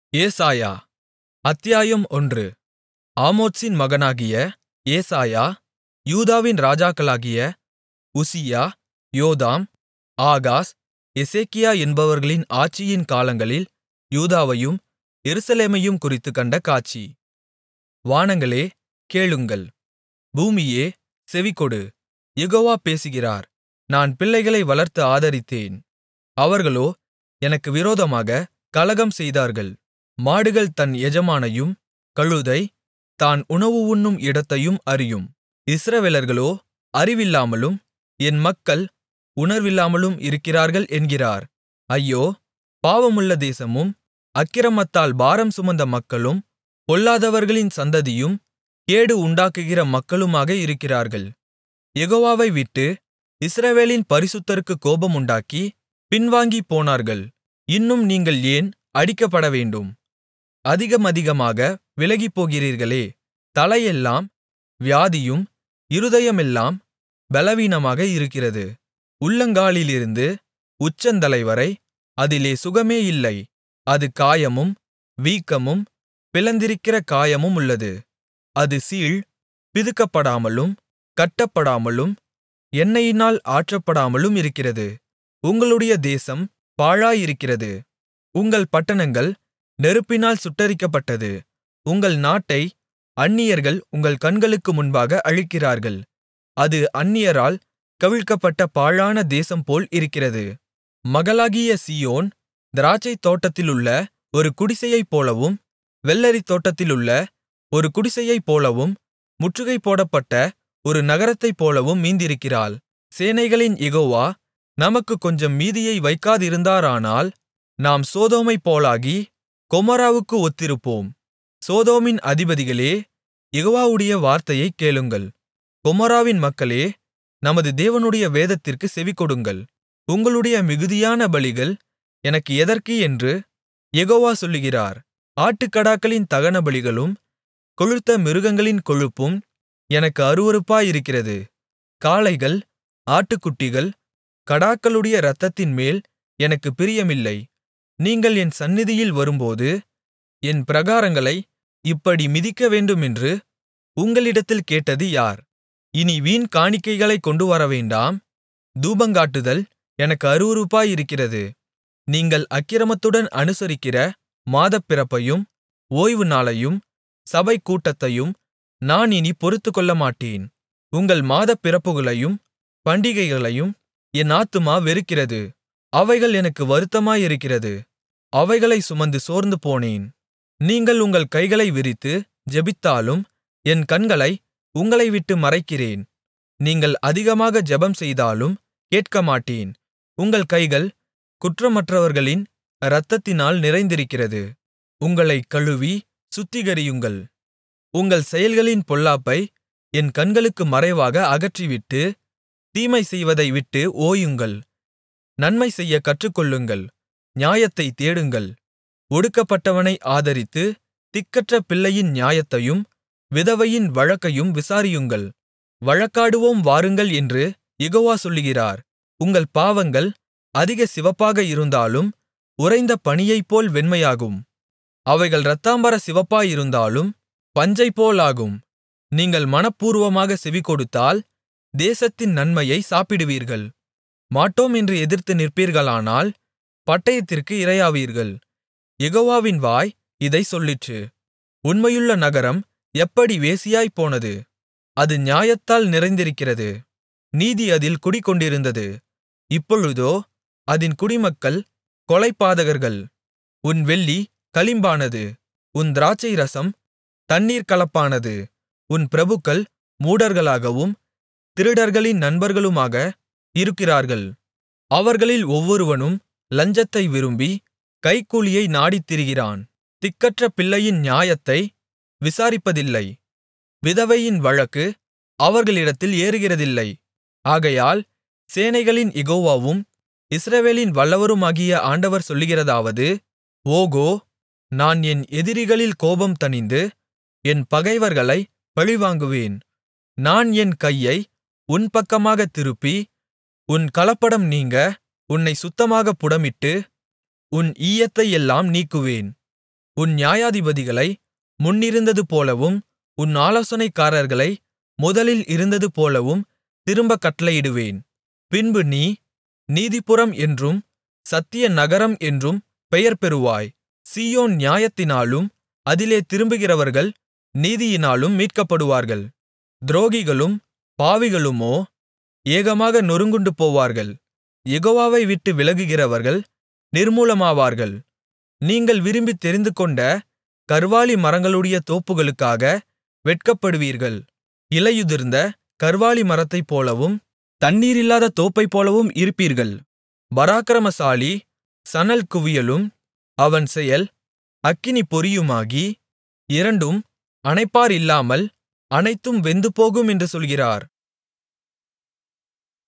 ஏசாயா அத்தியாயம் ஒன்று ஆமோத்சின் மகனாகிய ஏசாயா யூதாவின் ராஜாக்களாகிய உசியா யோதாம் ஆகாஸ் எசேக்கியா என்பவர்களின் ஆட்சியின் காலங்களில் யூதாவையும் எருசலேமையும் குறித்துக் கண்ட காட்சி வானங்களே கேளுங்கள் பூமியே செவிகொடு யெகோவா பேசுகிறார் நான் பிள்ளைகளை வளர்த்து ஆதரித்தேன் அவர்களோ எனக்கு விரோதமாகக் கலகம் செய்தார்கள் மாடுகள் தன் எஜமானையும் கழுதை தான் உணவு உண்ணும் இடத்தையும் அறியும் இஸ்ரவேலர்களோ அறிவில்லாமலும் என் மக்கள் உணர்வில்லாமலும் இருக்கிறார்கள் என்கிறார் ஐயோ பாவமுள்ள தேசமும் அக்கிரமத்தால் பாரம் சுமந்த மக்களும் பொல்லாதவர்களின் சந்ததியும் கேடு உண்டாக்குகிற மக்களுமாக இருக்கிறார்கள் யெகோவாவை விட்டு இஸ்ரவேலின் பரிசுத்தருக்குக் கோபம் உண்டாக்கி பின்வாங்கிப் போனார்கள் இன்னும் நீங்கள் ஏன் அடிக்கப்படவேண்டும் அதிகமதிகமாக விலகிப்போகிறீர்களே தலையெல்லாம் வியாதியும் இருதயமெல்லாம் பெலவீனமாக இருக்கிறது உள்ளங்காலிலிருந்து உச்சந்தலைவரை அதிலே சுகமே இல்லை அது காயமும் வீக்கமும் பிளந்திருக்கிற காயமுமுள்ளது அது சீழ் பிதுக்கப்படாமலும் கட்டப்படாமலும் எண்ணெயினால் ஆற்றப்படாமலும் இருக்கிறது உங்களுடைய தேசம் பாழாயிருக்கிறது உங்கள் பட்டணங்கள் நெருப்பினால் சுட்டெரிக்கப்பட்டது உங்கள் நாட்டை அந்நியர்கள் உங்கள் கண்களுக்கு முன்பாக அழிக்கிறார்கள் அது அந்நியரால் கவிழ்க்கப்பட்ட பாழான தேசம்போல் இருக்கிறது மகளாகிய சீயோன் திராட்சைத் தோட்டத்திலுள்ள ஒரு குடிசையைப் போலவும் வெள்ளரித் தோட்டத்திலுள்ள ஒரு குடிசையைப் போலவும் முற்றுகை போடப்பட்ட ஒரு நகரத்தைப் போலவும் மீந்திருக்கிறாள் சேனைகளின் யெகோவா நமக்குக் கொஞ்சம் மீதியை வைக்காதிருந்தாரானால் நாம் சோதோமைப் போலாகி கொமோராவுக்கு ஒத்திருப்போம் சோதோமின் அதிபதிகளே யெகோவாவுடைய வார்த்தையைக் கேளுங்கள் கொமோராவின் மக்களே நமது தேவனுடைய வேதத்திற்குச் செவிகொடுங்கள் உங்களுடைய மிகுதியான பலிகள் எனக்கு எதற்கு என்று யெகோவா சொல்லுகிறார் ஆட்டுக்கடாக்களின் தகனபலிகளும் கொழுத்த மிருகங்களின் கொழுப்பும் எனக்கு அருவருப்பாயிருக்கிறது காளைகள் ஆட்டுக்குட்டிகள் கடாக்களுடைய இரத்தத்தின்மேல் எனக்குப் பிரியமில்லை நீங்கள் என் சந்நிதியில் வரும்போது என் பிரகாரங்களை இப்படி மிதிக்கவேண்டுமென்று உங்களிடத்தில் கேட்டது யார் இனி வீண் காணிக்கைகளைக் கொண்டுவரவேண்டாம் தூபங்காட்டுதல் எனக்கு அருவருப்பாயிருக்கிறது நீங்கள் அக்கிரமத்துடன் அனுசரிக்கிற மாதப்பிறப்பையும் ஓய்வு நாளையும் சபைக் கூட்டத்தையும் நான் இனி பொறுத்துக்கொள்ளமாட்டேன் உங்கள் மாதப்பிறப்புகளையும் பண்டிகைகளையும் என் ஆத்துமா வெறுக்கிறது அவைகள் எனக்கு வருத்தமாயிருக்கிறது அவைகளைச் சுமந்து சோர்ந்து போனேன் நீங்கள் உங்கள் கைகளை விரித்து ஜெபித்தாலும் என் கண்களை உங்களை விட்டு மறைக்கிறேன் நீங்கள் அதிகமாக ஜெபம் செய்தாலும் கேட்கமாட்டேன் உங்கள் கைகள் குற்றமற்றவர்களின் இரத்தத்தினால் நிறைந்திருக்கிறது உங்களைக் கழுவி சுத்திகரியுங்கள் உங்கள் செயல்களின் பொல்லாப்பை என் கண்களுக்கு மறைவாக அகற்றிவிட்டு தீமை செய்வதை விட்டு ஓயுங்கள் நன்மை செய்யக் கற்றுக்கொள்ளுங்கள் நியாயத்தைத் தேடுங்கள் ஒடுக்கப்பட்டவனை ஆதரித்து திக்கற்ற பிள்ளையின் நியாயத்தையும் விதவையின் வழக்கையும் விசாரியுங்கள் வழக்காடுவோம் வாருங்கள் என்று யெகோவா சொல்லுகிறார் உங்கள் பாவங்கள் அதிக சிவப்பாக இருந்தாலும் உறைந்த பனியைப்போல் வெண்மையாகும் அவைகள் இரத்தாம்பர சிவப்பாயிருந்தாலும் பஞ்சைப்போலாகும் நீங்கள் மனப்பூர்வமாக செவிகொடுத்தால் தேசத்தின் நன்மையை சாப்பிடுவீர்கள் மாட்டோம் என்று எதிர்த்து நிற்பீர்களானால் பட்டயத்திற்கு இரையாவீர்கள் யெகோவாவின் வாய் இதைச் சொல்லிற்று உண்மையுள்ள நகரம் எப்படி வேசியாய்ப் போனது அது நியாயத்தால் நிறைந்திருக்கிறது நீதி அதில் குடிகொண்டிருந்தது இப்பொழுதோ அதின் குடிமக்கள் கொலைபாதகர்கள் உன் வெள்ளி களிம்பானது உன் திராட்சை ரசம் தண்ணீர் கலப்பானது உன் பிரபுக்கள் மூடர்களாகவும் திருடர்களின் நண்பர்களுமாக இருக்கிறார்கள் அவர்களில் ஒவ்வொருவனும் லஞ்சத்தை விரும்பி கைக்கூலியை நாடித் திரிகிறான் திக்கற்ற பிள்ளையின் நியாயத்தை விசாரிப்பதில்லை விதவையின் வழக்கு அவர்களிடத்தில் ஏறுகிறதில்லை ஆகையால் சேனைகளின் யெகோவாவும் இஸ்ரவேலின் வல்லவருமாகிய ஆண்டவர் சொல்லுகிறதாவது ஓகோ நான் என் எதிரிகளில் கோபம் தணிந்து என் பகைவர்களைப் பழிவாங்குவேன் நான் என் கையை உன் பக்கமாகத் திருப்பி உன் கலப்படம் நீங்க உன்னைச் சுத்தமாகப் புடமிட்டு உன் ஈயத்தையெல்லாம் நீக்குவேன் உன் நியாயாதிபதிகளை முன்னிருந்தது போலவும் உன் ஆலோசனைக்காரர்களை முதலில் இருந்தது போலவும் திரும்பக் கட்டளையிடுவேன் பின்பு நீ நீதிபுரம் என்றும் சத்திய நகரம் என்றும் பெயர் பெறுவாய் சீயோன் நியாயத்தினாலும் அதிலே திரும்புகிறவர்கள் நீதியினாலும் மீட்கப்படுவார்கள் துரோகிகளும் பாவிகளுமோ ஏகமாக நொறுங்குண்டு போவார்கள் யெகோவாவை விட்டு விலகுகிறவர்கள் நிர்மூலமாவார்கள் நீங்கள் விரும்பித் தெரிந்துகொண்ட கர்வாலி மரங்களுடைய தோப்புகளுக்காக வெட்கப்படுவீர்கள் இலையுதிர்ந்த கர்வாலி மரத்தைப்போலவும் தண்ணீரில்லாத தோப்பைப்போலவும் இருப்பீர்கள் பராக்கிரமசாலி சணல் குவியலும் அவன் செயல் அக்கினி பொறியுமாகி இரண்டும் அணைப்பார் இல்லாமல் அனைத்தும் வெந்துபோகும் என்று சொல்கிறார்